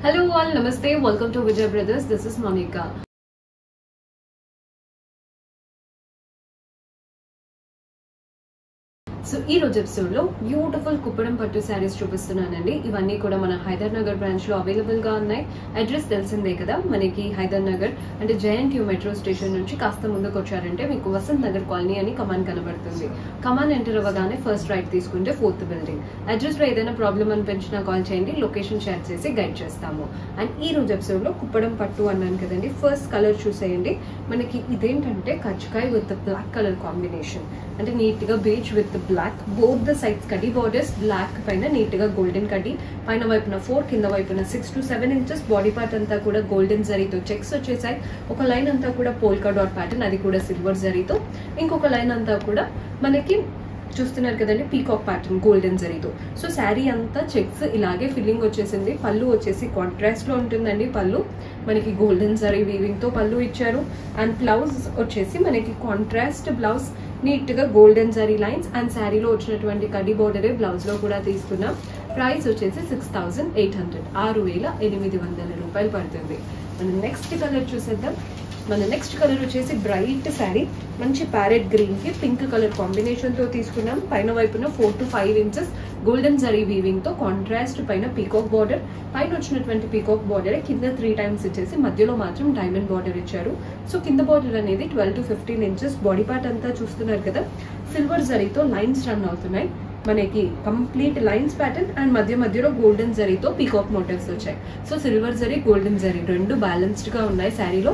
Hello all, Namaste, welcome to Vijay Brothers. This is Monica. So ఈ రోజు episode లో beautiful Kuppadam పట్టు శారీస్ చూపిస్తున్నానండి ఇవన్నీ కూడా మన హైదర్ నగర్ బ్రాంచ్ లో అవైలబుల్ గా ఉన్నాయి అడ్రస్ తెలిసిందే కదా మనకి హైదర్ నగర్ అంటే జయంట్ యూ మెట్రో స్టేషన్ నుంచి కాస్త ముందుకు వచ్చారంటే మీకు వసంత్ నగర్ కాలనీ అని కమాన్ కనబడుతుంది కమాన్ ఎంటర్ అవ్వగానే ఫస్ట్ రైట్ తీసుకుంటే ఫోర్త్ బిల్డింగ్ అడ్రస్ లో ఏదైనా ప్రాబ్లం అనిపించినా కాల్ చేయండి లొకేషన్ షేర్ చేసి గైడ్ చేస్తాము అండ్ ఈ రోజు ఎపిసోడ్ లో కుప్పడం పట్టు అన్నాను కదండి ఫస్ట్ కలర్ చూసేయండి మనకి ఇదేంటంటే కచ్చకాయ విత్ బ్లాక్ కలర్ కాంబినేషన్ అంటే నీట్ గా peach with black both the sides కడి బార్డర్స్ బ్లాక్ పైన నీట్ గా గోల్డెన్ కడి పైన వైపున ఫోర్ కింద వైపున six to seven inches body part అంతా కూడా గోల్డెన్ జరీతో చెక్స్ వచ్చేసాయి ఒక లైన్ అంతా కూడా పోల్కా డాట్ ప్యాటర్న్ అది కూడా సిల్వర్ జరీతో ఇంకొక లైన్ అంతా కూడా మనకి చూస్తున్నారు కదండి పీకాక్ ప్యాటర్న్ గోల్డెన్ జరీతో సో శారీ అంతా చెక్స్ ఇలాగే ఫిల్లింగ్ వచ్చేసింది పళ్ళు వచ్చేసి కాంట్రాస్ట్ లో ఉంటుందండి పళ్ళు మనకి గోల్డెన్ జరీ వీవింగ్ తో పళ్ళు ఇచ్చారు అండ్ బ్లౌజ్ వచ్చేసి మనకి కాంట్రాస్ట్ బ్లౌజ్ నీట్ గా గోల్డెన్ జరీ లైన్స్ అండ్ శారీలో వచ్చినటువంటి కడి బోర్డర్ బ్లౌజ్ లో కూడా తీసుకున్నాం ప్రైస్ వచ్చేసి సిక్స్ థౌసండ్ ఎయిట్ హండ్రెడ్ ఆరు వేల ఎనిమిది వందల రూపాయలు పడుతుంది మనం నెక్స్ట్ కలర్ చూసేద్దాం మన నెక్స్ట్ కలర్ వచ్చేసి బ్రైట్ శారీ మంచి ప్యారెట్ గ్రీన్ కి పింక్ కలర్ కాంబినేషన్ తో తీసుకున్నాం పైన వైపున four to five inches golden zari weaving తో కాంట్రాస్ట్ పైన పీకాక్ బార్డర్ పైన వచ్చినటువంటి పీకాక్ బార్డర్ కింద త్రీ టైమ్స్ ఇచ్చేసి మధ్యలో మాత్రం డైమండ్ బార్డర్ ఇచ్చారు సో కింద బార్డర్ అనేది twelve to fifteen inches body part అంతా చూస్తున్నారు కదా సిల్వర్ జరీతో లైన్స్ రన్ అవుతున్నాయి మనకి కంప్లీట్ లైన్స్ ప్యాటర్న్ అండ్ మధ్య మధ్యలో గోల్డెన్ జరీతో పీకాక్ మోటివ్స్ వచ్చాయి సో సిల్వర్ జరీ గోల్డెన్ జరీ రెండు బ్యాలెన్స్డ్ గా ఉన్నాయి శారీలో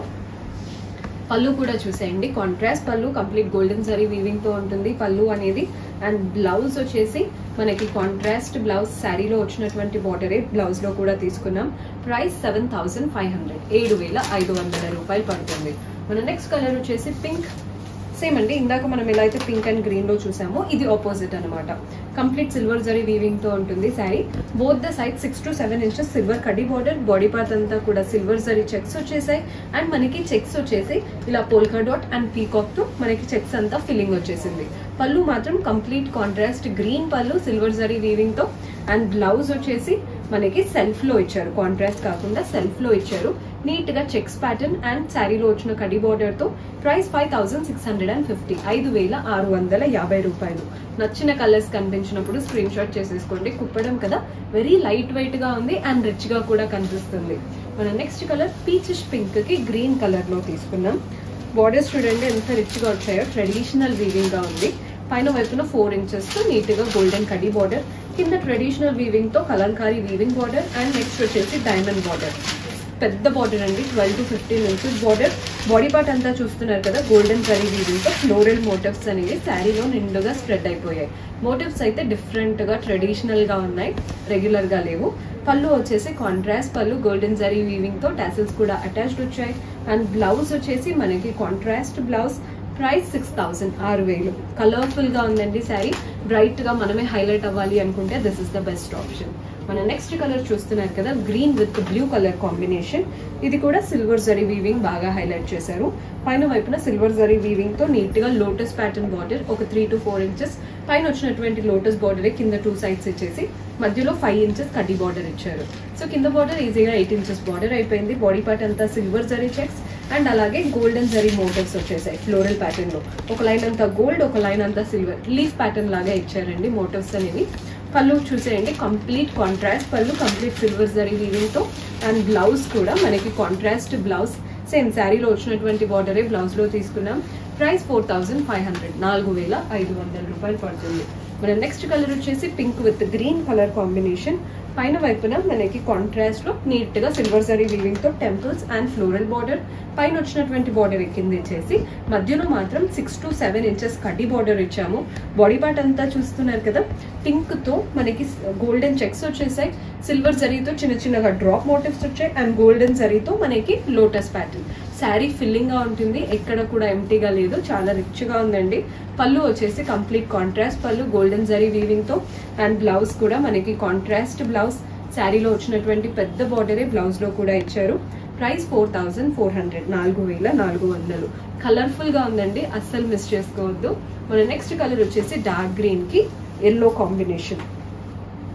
పళ్ళు కూడా చూసేయండి కాంట్రాస్ట్ పళ్ళు కంప్లీట్ గోల్డెన్ జరీ వీవింగ్ తో ఉంటుంది పళ్ళు అనేది అండ్ బ్లౌజ్ వచ్చేసి మనకి కాంట్రాస్ట్ బ్లౌజ్ శారీలో వచ్చినటువంటి బార్డరే బ్లౌజ్ లో కూడా తీసుకున్నాం price seven thousand five hundred ఏడు వేల ఐదు వందల రూపాయలు పడుతుంది మన నెక్స్ట్ కలర్ వచ్చేసి పింక్ సేమ్ అండి ఇందాక మనం ఎలా అయితే పింక్ అండ్ గ్రీన్ లో చూసామో ఇది ఆపోజిట్ అనమాట కంప్లీట్ సిల్వర్ జరీ వీవింగ్ తో ఉంటుంది sari both the side six to seven inches silver కడి బార్డర్ బాడీ పార్ట్ అంతా కూడా సిల్వర్ జరీ చెక్స్ వచ్చేసాయి అండ్ మనకి చెక్స్ వచ్చేసి ఇలా పోల్కా డాట్ అండ్ పీకాక్ తో మనకి చెక్స్ అంతా ఫిల్లింగ్ వచ్చేసింది పళ్ళు మాత్రం కంప్లీట్ కాంట్రాస్ట్ గ్రీన్ పళ్ళు సిల్వర్ జరీ వీవింగ్ తో అండ్ బ్లౌజ్ వచ్చేసి మనకి సెల్ఫ్ లో ఇచ్చారు కాంట్రాస్ట్ కాకుండా సెల్ఫ్ లో ఇచ్చారు నీట్ గా చెక్స్ ప్యాటర్న్ అండ్ శారీలో వచ్చిన కడి బార్డర్ తో price five thousand six hundred and fifty ఐదు వేల ఆరు వందల యాభై రూపాయలు నచ్చిన కలర్స్ కనిపించినప్పుడు స్క్రీన్ షాట్ చేసేసుకోండి కుప్పడం కదా వెరీ లైట్ వెయిట్ గా ఉంది అండ్ రిచ్ గా కూడా కనిపిస్తుంది మన నెక్స్ట్ కలర్ పీచిష్ పింక్ కి గ్రీన్ కలర్ లో తీసుకున్నాం బార్డర్స్ చూడండి ఎంత రిచ్ గా వచ్చాయో ట్రెడిషనల్ వీవింగ్ గా ఉంది పైన వైపున ఫోర్ ఇంచెస్ తో నీట్ గా గోల్డెన్ కడి బార్డర్ కింద ట్రెడిషనల్ వీవింగ్ తో Kalamkari weaving border and next వచ్చేసి డైమండ్ బార్డర్ పెద్ద బార్డర్ అండి twelve to fifteen inches border body part అంతా చూస్తున్నారు కదా గోల్డెన్ కరీ వీవింగ్ తో ఫ్లోరల్ మోటివ్స్ అనేవి శారీలో నిండుగా స్ప్రెడ్ అయిపోయాయి మోటివ్స్ అయితే డిఫరెంట్ గా ట్రెడిషనల్ గా ఉన్నాయి రెగ్యులర్ గా లేవు పళ్ళు వచ్చేసి కాంట్రాస్ట్ పళ్ళు గోల్డెన్ జరీ వీవింగ్ తో టాసిల్స్ కూడా అటాచ్డ్ వచ్చాయి అండ్ బ్లౌజ్ వచ్చేసి మనకి contrast blouse price six thousand ఆరు వేలు కలర్ఫుల్ గా ఉందండి శారీ బ్రైట్ గా మనమే హైలైట్ అవ్వాలి అనుకుంటే this is the best option మన నెక్స్ట్ కలర్ చూస్తున్నారు కదా green with blue colour combination ఇది కూడా సిల్వర్ జరీ వీవింగ్ బాగా హైలైట్ చేశారు పైన వైపున సిల్వర్ జరీ వీవింగ్ తో నీట్ గా లోటస్ ప్యాటర్న్ బార్డర్ ఒక త్రీ టు ఫోర్ ఇంచెస్ పైన వచ్చినటువంటి లోటస్ బార్డర్ కింద టూ సైడ్స్ ఇచ్చేసి మధ్యలో ఫైవ్ ఇంచెస్ కడ్డీ బార్డర్ ఇచ్చారు సో కింద బార్డర్ ఈజీగా ఎయిట్ ఇంచెస్ బార్డర్ అయిపోయింది బాడీ పార్ట్ అంతా సిల్వర్ జరీ చెక్స్ అండ్ అలాగే గోల్డెన్ జరీ మోటివ్స్ వచ్చేసాయి ఫ్లోరల్ ప్యాటర్న్ లో ఒక లైన్ అంతా గోల్డ్ ఒక లైన్ అంతా సిల్వర్ లీఫ్ ప్యాటర్న్ లాగా ఇచ్చారండి మోటివ్స్ అనేవి పళ్ళు చూసేయండి కంప్లీట్ కాంట్రాస్ట్ పళ్ళు కంప్లీట్ సిల్వర్ జరీ వీవింగ్ తో అండ్ బ్లౌజ్ కూడా మనకి కాంట్రాస్ట్ బ్లౌజ్ సేమ్ శారీలో వచ్చినటువంటి బార్డరే బ్లౌజ్ లో తీసుకున్నాం price four thousand five hundred నాలుగు వేల ఐదు వందల రూపాయలు పడుతుంది మన నెక్స్ట్ కలర్ వచ్చేసి pink with green colour combination పైన వైపున మనకి కాంట్రాస్ట్ లో నీట్ గా సిల్వర్ జరీ వీవింగ్ తో టెంపుల్స్ అండ్ ఫ్లోరల్ బార్డర్ పైన వచ్చినటువంటి బార్డర్ కింద ఇచ్చేసి మధ్యలో మాత్రం సిక్స్ టు సెవెన్ ఇంచెస్ కడ్డీ బార్డర్ ఇచ్చాము బాడీ పార్ట్ అంతా చూస్తున్నారు కదా పింక్ తో మనకి గోల్డెన్ చెక్స్ వచ్చేసాయి సిల్వర్ జరీతో చిన్న చిన్నగా డ్రాప్ మోటివ్స్ వచ్చాయి అండ్ గోల్డెన్ జరీతో మనకి లోటస్ ప్యాటర్న్ శారీ ఫిల్లింగ్ గా ఉంటుంది ఎక్కడ కూడా ఎంటీగా లేదు చాలా రిచ్ గా ఉందండి పళ్ళు వచ్చేసి కంప్లీట్ కాంట్రాస్ట్ పళ్ళు గోల్డెన్ జరీ వీవింగ్ తో అండ్ బ్లౌజ్ కూడా మనకి కాంట్రాస్ట్ బ్లౌజ్ శారీలో వచ్చినటువంటి పెద్ద బార్డరే బ్లౌజ్ లో కూడా ఇచ్చారు price four thousand four hundred నాలుగు వేల నాలుగు వందలు కలర్ఫుల్ గా ఉందండి అస్సలు మిస్ చేసుకోవద్దు మన నెక్స్ట్ కలర్ వచ్చేసి డార్క్ గ్రీన్ కి ఎల్లో కాంబినేషన్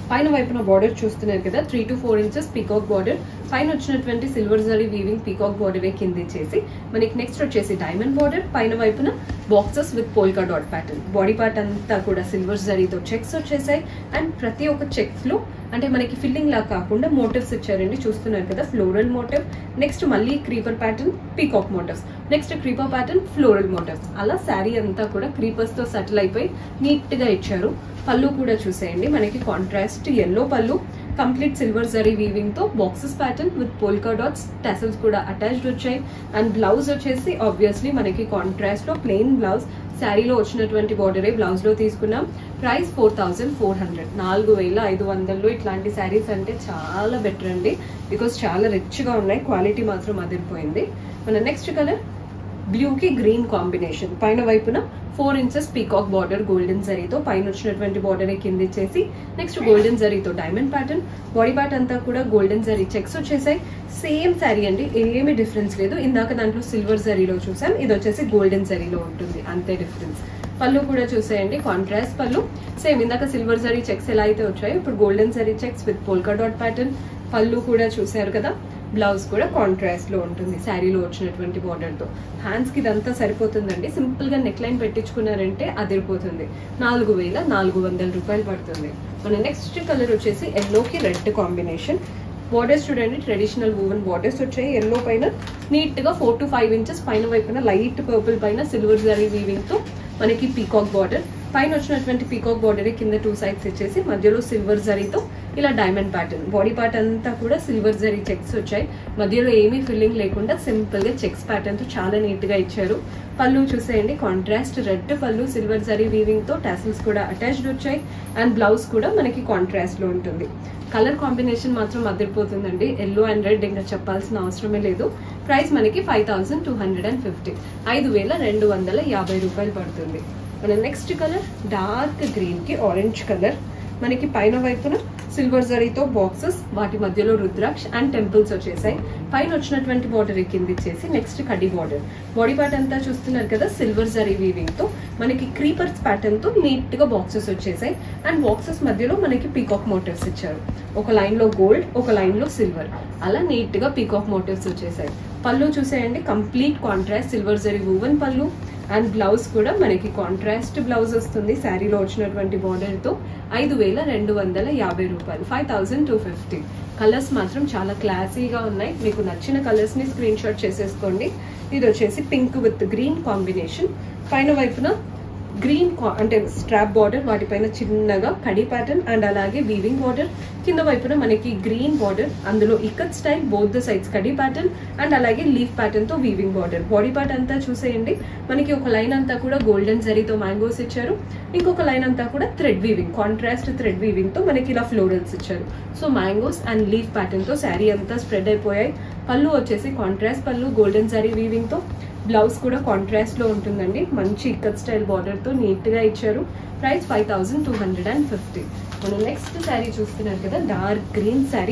పైన వైపున బార్డర్ చూస్తున్నారు కదా three to four inches peacock border పైన వచ్చినటువంటి silver zari weaving peacock border కింద ఇచ్చేసి మనకి నెక్స్ట్ వచ్చేసి డైమండ్ బార్డర్ పైన వైపున boxes with polka dot pattern body part అంతా కూడా సిల్వర్ జరీతో చెక్స్ వచ్చేసాయి అండ్ ప్రతి ఒక్క చెక్స్ లో అంటే మనకి ఫిల్లింగ్ లా కాకుండా మోటివ్స్ ఇచ్చారండి చూస్తున్నారు కదా ఫ్లోరల్ మోటివ్ నెక్స్ట్ మళ్ళీ creeper pattern peacock motifs next creeper pattern floral motifs అలా శారీ అంతా కూడా క్రీపర్స్ తో సెటిల్ అయిపోయి నీట్ గా ఇచ్చారు పళ్ళు కూడా చూసేయండి మనకి కాంట్రాస్ట్ ఎల్లో పళ్ళు కంప్లీట్ సిల్వర్ జరీ వీవింగ్ తో boxes pattern with polka dots tassels కూడా అటాచ్డ్ వచ్చాయి అండ్ బ్లౌజ్ వచ్చేసి ఆబ్వియస్లీ మనకి కాంట్రాస్ట్ లో ప్లెయిన్ బ్లౌజ్ శారీలో వచ్చినటువంటి బార్డరే బ్లౌజ్ లో తీసుకున్నాం price four thousand four hundred నాలుగు వేల ఐదు వందల్లో ఇట్లాంటి శారీస్ అంటే చాలా బెటర్ అండి బికాస్ చాలా రిచ్ గా ఉన్నాయి క్వాలిటీ మాత్రం అదిరిపోయింది మన నెక్స్ట్ కలర్ బ్లూ కి గ్రీన్ కాంబినేషన్ పైన వైపున four inches peacock border golden జరీతో పైన వచ్చినటువంటి బార్డర్ కింద ఇచ్చేసి నెక్స్ట్ గోల్డెన్ జరీతో డైమండ్ ప్యాటర్న్ బాడీ పార్ట్ అంతా కూడా గోల్డెన్ జరీ చెక్స్ వచ్చేసాయి సేమ్ శారీ అండి ఏమీ డిఫరెన్స్ లేదు ఇందాక దాంట్లో సిల్వర్ జరీలో చూసాం ఇది వచ్చేసి గోల్డెన్ జరీలో ఉంటుంది అంతే డిఫరెన్స్ పళ్ళు కూడా చూసేయండి కాంట్రాస్ట్ పళ్ళు సేమ్ ఇందాక సిల్వర్ జరీ చెక్స్ ఎలా అయితే వచ్చాయో ఇప్పుడు గోల్డెన్ జరీ checks with polka dot pattern పళ్ళు కూడా చూసారు కదా బ్లౌజ్ కూడా కాంట్రాస్ట్ లో ఉంటుంది శారీలో వచ్చినటువంటి బార్డర్ తో హ్యాండ్స్ కి ఇదంతా సరిపోతుందండి సింపుల్ గా నెక్ లైన్ పెట్టించుకున్నారంటే అదిరిపోతుంది నాలుగు వేల నాలుగు వందల రూపాయలు పడుతుంది మన నెక్స్ట్ కలర్ వచ్చేసి ఎల్లో కి రెడ్ కాంబినేషన్ బార్డర్స్ చూడండి ట్రెడిషనల్ వూవెన్ బార్డర్స్ వచ్చాయి ఎల్లో పైన నీట్ గా ఫోర్ టు ఫైవ్ ఇంచెస్ పైన వైపున లైట్ పర్పుల్ పైన సిల్వర్ జరీ వీవింగ్ తో మనకి పీకాక్ బార్డర్ పైన వచ్చినటువంటి పీకాక్ బార్డర్ కింద టూ సైడ్స్ ఇచ్చేసి మధ్యలో సిల్వర్ జరీతో ఇలా డైమండ్ ప్యాటర్న్ బాడీ పార్ట్ అంతా కూడా సిల్వర్ జరీ చెక్స్ వచ్చాయి మధ్యలో ఏమీ ఫిల్లింగ్ లేకుండా సింపుల్ గా చెక్స్ ప్యాటర్న్ తో చాలా నీట్ గా ఇచ్చారు పళ్ళు చూసేయండి కాంట్రాస్ట్ రెడ్ పళ్ళు సిల్వర్ జరీ వీవింగ్ తో టాసిల్స్ కూడా అటాచ్డ్ వచ్చాయి అండ్ బ్లౌజ్ కూడా మనకి కాంట్రాస్ట్ లో ఉంటుంది కలర్ కాంబినేషన్ మాత్రం అదిరిపోతుందండి ఎల్లో అండ్ రెడ్ ఇంకా చెప్పాల్సిన అవసరమే లేదు ప్రైస్ మనకి five thousand two hundred and fifty ఐదు వేల రెండు వందల యాభై రూపాయలు పడుతుంది మన నెక్స్ట్ కలర్ డార్క్ గ్రీన్ కి ఆరెంజ్ కలర్ మనకి పైన వైపున సిల్వర్ జరీతో బాక్సెస్ వాటి మధ్యలో రుద్రాక్ష అండ్ టెంపుల్స్ వచ్చేసాయి పైన వచ్చినటువంటి బార్డర్ కింద ఇచ్చేసి నెక్స్ట్ కడి బార్డర్ బాడీ పార్ట్ అంతా చూస్తున్నారు కదా సిల్వర్ జరీ వీవింగ్ తో మనకి క్రీపర్స్ ప్యాటర్న్ తో నీట్ గా బాక్సెస్ వచ్చేసాయి అండ్ బాక్సెస్ మధ్యలో మనకి పీకాక్ మోటివ్స్ ఇచ్చారు ఒక లైన్ లో గోల్డ్ ఒక లైన్ లో సిల్వర్ అలా నీట్ గా పీకాక్ మోటివ్స్ వచ్చేసాయి పళ్ళు చూసేయండి complete contrast silver zari woven పళ్ళు అండ్ బ్లౌజ్ కూడా మనకి కాంట్రాస్ట్ బ్లౌజ్ వస్తుంది శారీలో వచ్చినటువంటి బార్డర్ తో ఐదు వేల రెండు వందల యాభై రూపాయలు five thousand two fifty colours మాత్రం చాలా క్లాసీగా ఉన్నాయి మీకు నచ్చిన కలర్స్ ని స్క్రీన్ షాట్ చేసేసుకోండి ఇది వచ్చేసి పింక్ విత్ గ్రీన్ కాంబినేషన్ పైన వైపున గ్రీన్ అంటే స్ట్రాప్ బార్డర్ వాటిపైన చిన్నగా కడి ప్యాటర్న్ అండ్ అలాగే వీవింగ్ బార్డర్ కింద వైపున మనకి గ్రీన్ బార్డర్ అందులో ikat style both the sides కడి ప్యాటర్న్ అండ్ అలాగే లీఫ్ ప్యాటర్న్ తో వీవింగ్ బార్డర్ బాడీ పార్ట్ అంతా చూసేయండి మనకి ఒక లైన్ అంతా కూడా గోల్డెన్ జరీతో మ్యాంగోస్ ఇచ్చారు ఇంకొక లైన్ అంతా కూడా thread weaving contrast thread weaving తో మనకి ఇలా ఫ్లోరల్స్ ఇచ్చారు so mangoes and leaf pattern తో శారీ అంతా స్ప్రెడ్ అయిపోయాయి పళ్ళు వచ్చేసి కాంట్రాస్ట్ పళ్ళు గోల్డెన్ జరీ వీవింగ్ తో బ్లౌజ్ కూడా కాంట్రాస్ట్ లో ఉంటుందండి మంచి ఇక్కత్ స్టైల్ బార్డర్ తో నీట్ గా ఇచ్చారు price five thousand two hundred and fifty మనం నెక్స్ట్ శారీ చూస్తున్నారు కదా dark green sari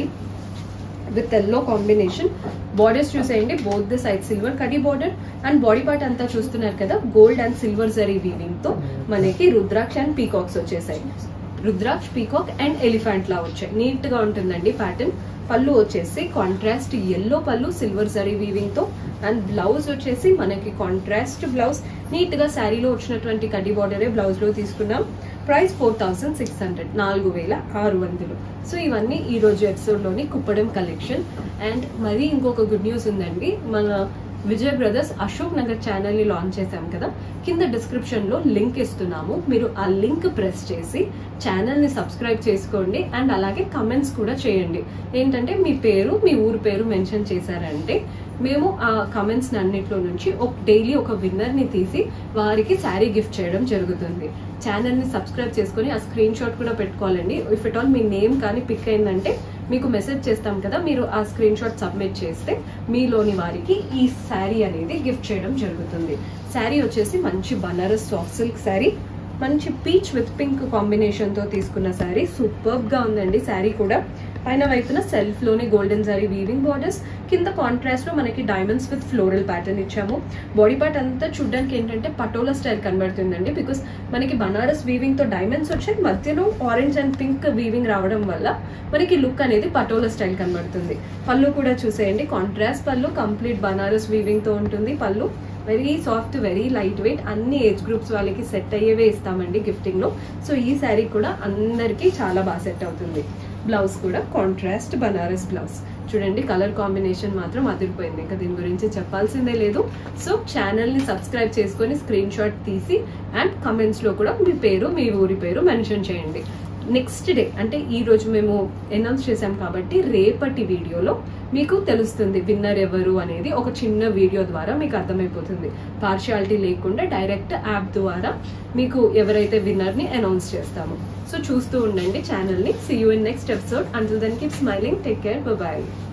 with yellow combination borders చూసేయండి బోత్ ద సైడ్ సిల్వర్ కడి బార్డర్ అండ్ బాడీ పార్ట్ అంతా చూస్తున్నారు కదా gold and silver zari weaving తో మనకి రుద్రాక్ష అండ్ పీకాక్స్ వచ్చేసాయి రుద్రాక్ష పీకాక్ అండ్ ఎలిఫెంట్ లా వచ్చాయి నీట్ గా ఉంటుందండి ప్యాటర్న్ పళ్ళు వచ్చేసి కాంట్రాస్ట్ ఎల్లో పళ్ళు సిల్వర్ జరీ వీవింగ్ తో అండ్ బ్లౌజ్ వచ్చేసి మనకి కాంట్రాస్ట్ బ్లౌజ్ నీట్ గా శారీలో వచ్చినటువంటి కడ్డీ బార్డరే బ్లౌజ్ లో తీసుకున్నాం price four thousand six hundred నాలుగు వేల ఆరు వందలు సో ఇవన్నీ ఈ రోజు ఎపిసోడ్ లోని కుప్పడం కలెక్షన్ అండ్ మరి ఇంకొక గుడ్ న్యూస్ ఉందండి మన విజయ్ బ్రదర్స్ అశోక్ నగర్ ఛానల్ ని లాంచ్ చేశాం కదా కింద డిస్క్రిప్షన్ లో లింక్ ఇస్తున్నాము మీరు ఆ లింక్ ప్రెస్ చేసి ఛానల్ ని సబ్స్క్రైబ్ చేసుకోండి అండ్ అలాగే కమెంట్స్ కూడా చేయండి ఏంటంటే మీ పేరు మీ ఊరు పేరు మెన్షన్ చేశారంటే మేము ఆ కమెంట్స్ అన్నిట్లో నుంచి ఒక డైలీ ఒక విన్నర్ ని తీసి వారికి శారీ గిఫ్ట్ చేయడం జరుగుతుంది ఛానల్ ని సబ్స్క్రైబ్ చేసుకొని ఆ స్క్రీన్ షాట్ కూడా పెట్టుకోవాలండి ఇఫ్ ఇట్ ఆల్ మీ నేమ్ కానీ పిక్ అయిందంటే మీకు మెసేజ్ చేస్తాం కదా మీరు ఆ స్క్రీన్ షాట్ సబ్మిట్ చేస్తే మీలోని వారికి ఈ శారీ అనేది గిఫ్ట్ చేయడం జరుగుతుంది శారీ వచ్చేసి మంచి బనారస్ సాఫ్ట్ సిల్క్ శారీ మంచి పీచ్ విత్ పింక్ కాంబినేషన్ తో తీసుకున్న శారీ సూపర్బ్ గా ఉందండి శారీ కూడా పైన వైపున సెల్ఫ్ లోని గోల్డెన్ జరీ వీవింగ్ బార్డర్స్ కింద కాంట్రాస్ట్ లో మనకి డైమండ్స్ విత్ ఫ్లోరల్ ప్యాటర్న్ ఇచ్చాము బాడీ పార్ట్ అంతా చూడడానికి ఏంటంటే పటోలా స్టైల్ కనబడుతుందండి బికాస్ మనకి బనారస్ వీవింగ్ తో డైమండ్స్ వచ్చాయి మధ్యలో ఆరెంజ్ అండ్ పింక్ వీవింగ్ రావడం వల్ల మనకి లుక్ అనేది పటోలా స్టైల్ కనబడుతుంది పళ్ళు కూడా చూసేయండి కాంట్రాస్ట్ పళ్ళు కంప్లీట్ బనారస్ వీవింగ్ తో ఉంటుంది పళ్ళు very soft very light weight అన్ని ఏజ్ గ్రూప్స్ వాళ్ళకి సెట్ అయ్యేవే ఇస్తామండి గిఫ్టింగ్ లో సో ఈ శారీ కూడా అందరికీ చాలా బాగా సెట్ అవుతుంది బ్లౌజ్ కూడా కాంట్రాస్ట్ బనారస్ బ్లౌజ్ చూడండి కలర్ కాంబినేషన్ మాత్రం అదిరిపోయింది ఇంకా దీని గురించి చెప్పాల్సిందే లేదు సో ఛానల్ ని సబ్స్క్రైబ్ చేసుకొని స్క్రీన్ షాట్ తీసి అండ్ కమెంట్స్ లో కూడా మీ పేరు మీ ఊరి పేరు మెన్షన్ చేయండి నెక్స్ట్ డే అంటే ఈ రోజు మేము అనౌన్స్ చేసాం కాబట్టి రేపటి వీడియోలో మీకు తెలుస్తుంది విన్నర్ ఎవరు అనేది ఒక చిన్న వీడియో ద్వారా మీకు అర్థమైపోతుంది పార్షియాలిటీ లేకుండా డైరెక్ట్ యాప్ ద్వారా మీకు ఎవరైతే విన్నర్ ని అనౌన్స్ చేస్తాము సో చూస్తూ ఉండండి ఛానల్ ని see you in next episode until then keep smiling take care bye